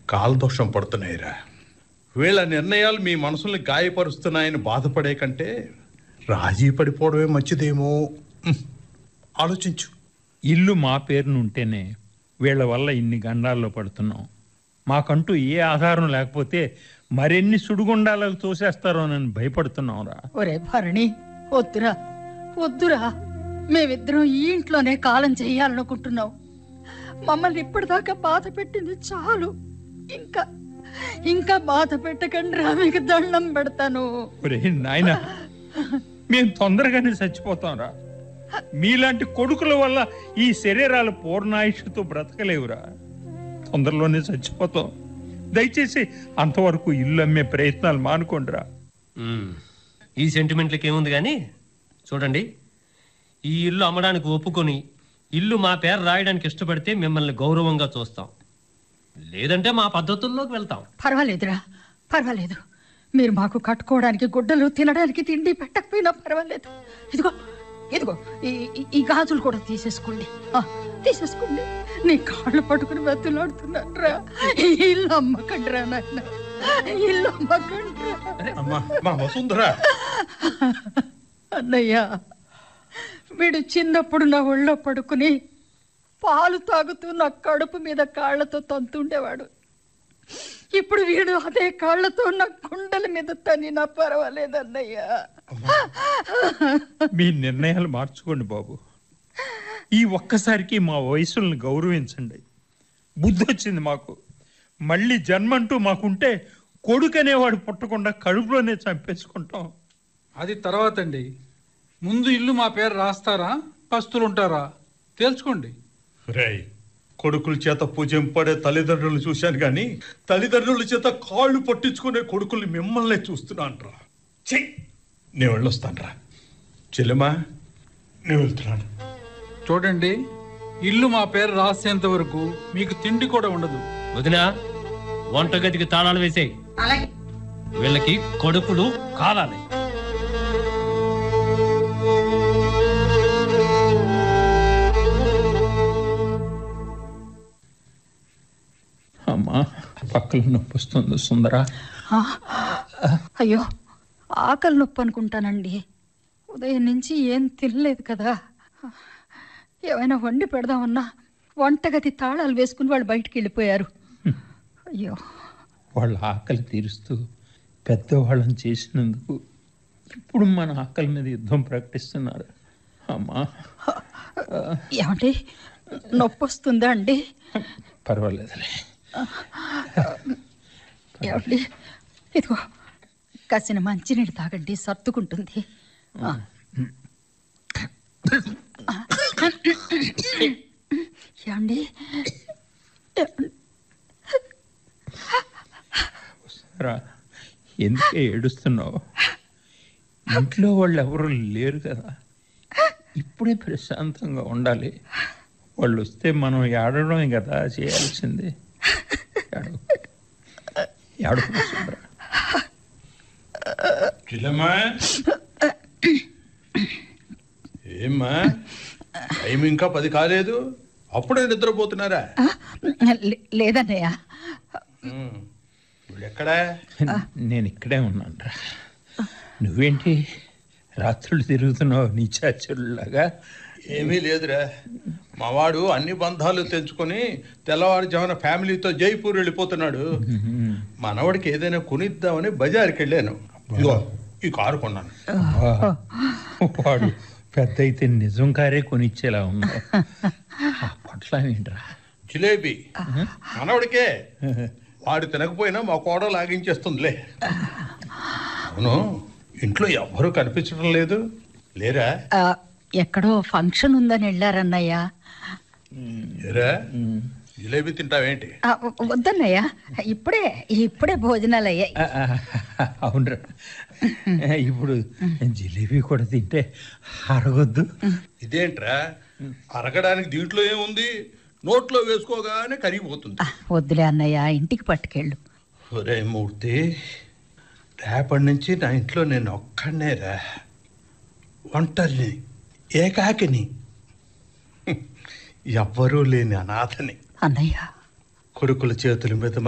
కాలదోషం పడుతున్నాయిరా వీళ్ళ నిర్ణయాలు మీ మనసుల్ని గాయపరుస్తున్నాయని బాధపడే కంటే రాజీ పడిపోవడమే మంచిదేమో ఉమ్, ఆలోచించు ఇల్లు మా పేరున ఉంటేనే వీళ్ళ వల్ల ఇన్ని గండాల్లో పడుతున్నాం మాకంటూ ఏ ఆధారం లేకపోతే మరెన్ని సుడిగుండాలకు తోసేస్తారోనని భయపడుతున్నాంరా ఒరే భరణి వద్దురా వద్దురా మేమిద్దరం ఈ ఇంట్లోనే కాలం చెయ్యాలనుకుంటున్నాం మమ్మల్ని ఇప్పటిదాకా బాధ పెట్టింది చాలు ఇంకా ఇంకా బాధ పెట్టకండి రా మీకు దండం పెడతాను ఒరే నాయన మేము తొందరగానే చచ్చిపోతాంరా మీలాంటి కొడుకుల వల్ల ఈ శరీరాలు పూర్ణాయుష్తో బ్రతకలేవురా తొందరలోనే చచ్చిపోతాం దయచేసి అంతవరకు ఇల్లు అమ్మే ప్రయత్నాలు మానుకోండిరా మ్మ్. ఈ సెంటిమెంట్లకి ఏముంది కానీ చూడండి ఈ ఇల్లు అమ్మడానికి ఒప్పుకొని ఇల్లు మా పేరు రాయడానికి ఇష్టపడితే మిమ్మల్ని గౌరవంగా చూస్తాం లేదంటే మా పద్ధతుల్లోకి వెళ్తాం పర్వాలేదురా పర్వాలేదు మీరు మాకు కట్టుకోవడానికి గుడ్డలు తినడానికి తిండి పెట్టకపోయినా పర్వాలేదు ఇదిగో ఇదిగో ఈ ఈ- ఈ గాజులు కూడా తీసేసుకోండి ఆ, తీసేసుకోండి నీ కాళ్ళు పట్టుకుని బతులాడుతున్నాను రా ఇల్లు అమ్మకండి రా నాయన ఇల్లు అమ్మకండి రా అమ్మా మా వసుంధర అన్నయ్య వీడు చిన్నప్పుడు నా ఒళ్ళో పడుకుని పాలు తాగుతూ నా కడుపు మీద కాళ్ళతో తంతుండేవాడు ఇప్పుడు వీడు అదే కాళ్ళతో నా గుండెల మీద తనినా పర్వాలేదన్నయ్య మీ నిర్ణయాలు మార్చుకోండి బాబు ఈ ఒక్కసారికి మా వయసుల్ని గౌరవించండి బుద్ధి వచ్చింది మాకు మళ్ళీ జన్మంటూ మాకుంటే కొడుకు అనేవాడు పుట్టకుండా కడుపులోనే చంపేసుకుంటాం అది తర్వాత అండి ముందు ఇల్లు మా పేరు రాస్తారా పస్తులు ఉంటారా తేల్చుకోండి రేయ్ కొడుకుల చేత పూజింపడే తల్లిదండ్రులు చూశాను కానీ తల్లిదండ్రుల చేత కాళ్ళు పట్టించుకునే కొడుకుల్ని మిమ్మల్నే చూస్తున్నాను రా చెయ్యి నేను వెళ్ళొస్తాను రా చెల్లెమా నేను వెళ్తున్నాను చూడండి ఇల్లు మా పేరు రాసేంత వరకు మీకు తిండి కూడా ఉండదు వదినా వంటగదికి తాళాలు వేసేయి వీళ్ళకి కడుపులు కాలాలి అమ్మా పక్కన నొప్పి వస్తుంది సుందరా ఆ, అయ్యో ఆకలి నొప్పి అనుకుంటానండి ఉదయం నుంచి ఏం తినలేదు కదా ఏమైనా వండి పెడదామన్నా వంటగది తాళాలు వేసుకుని వాళ్ళు బయటికి వెళ్ళిపోయారు అయ్యో వాళ్ళ ఆకలి తీరుస్తూ పెద్దవాళ్ళని చేసినందుకు ఇప్పుడు మన ఆకలి మీద యుద్ధం ప్రకటిస్తున్నారు అమ్మా ఏమండి నొప్పి వస్తుందా అండి పర్వాలేదులే ఏమండి ఇదిగో కాసిన మంచినీళ్ళు తాగండి సర్దుకుంటుంది ఆ. ఏమండి ఏమండి? రా ఎందుకే ఏడుస్తున్నావు ఇంట్లో వాళ్ళు ఎవరు లేరు కదా ఇప్పుడే ప్రశాంతంగా ఉండాలి వాళ్ళు వస్తే మనం ఏడవడమే కదా చేయాల్సింది ఏడవ ఏడవ సుందరా చెల్లెమ్మా ఏమ్మా టైం ఇంకా పది కాలేదు అప్పుడే నిద్రపోతున్నారా ఆ, లే- లేదన్నయ్య ఉమ్. వీళ్ళు ఎక్కడా నేను ఇక్కడే ఉన్నాను రా నువ్వేంటి రాత్రులు తిరుగుతున్నావు నీ చాచరులాగా ఏమీ లేదురా మావాడు అన్ని బంధాలు తెంచుకొని తెల్లవారుజామున ఫ్యామిలీతో జైపూర్ వెళ్ళిపోతున్నాడు మనవాడికి ఏదైనా కొనిద్దామని బజార్కి వెళ్ళాను ఇదిగో ఈ కారు కొన్నాను వాడు పెద్ద అయితే నిజం కారే కొనిచ్చేలా ఉన్నావు ఆ పట్ల ఏంట్రా జిలేబీ మనవడికే వాడు తినకపోయినా మా కోడ లాగించేస్తుందిలే అవును ఇంట్లో ఎవ్వరూ కనిపించడం లేదు లేరా ఆ, ఎక్కడో ఫంక్షన్ ఉందని వెళ్ళారన్నయ్య లేరా జిలేబీ తింటావేంటి ఆ, వద్దన్నయ్య ఇప్పుడే ఇప్పుడే భోజనాలు అయ్యాయి ఆ, ఆ, అవునరా ఇప్పుడు జిలేబీ కూడా తింటే అరగొద్దు ఇదేంట్రా అరగడానికి దీంట్లో ఏముంది నోట్లో వేసుకోగానే కరిగిపోతుంది ఆ, వద్దులే అన్నయ్య ఇంటికి పట్టుకెళ్ళు ఒరే మూర్తి రేపటి నుంచి నా ఇంట్లో నేను ఒక్కడనేరా ఒంటరిని ఏకాకిని ఎవ్వరూ లేని అనాథని అన్నయ్య కొడుకుల చేతుల మీద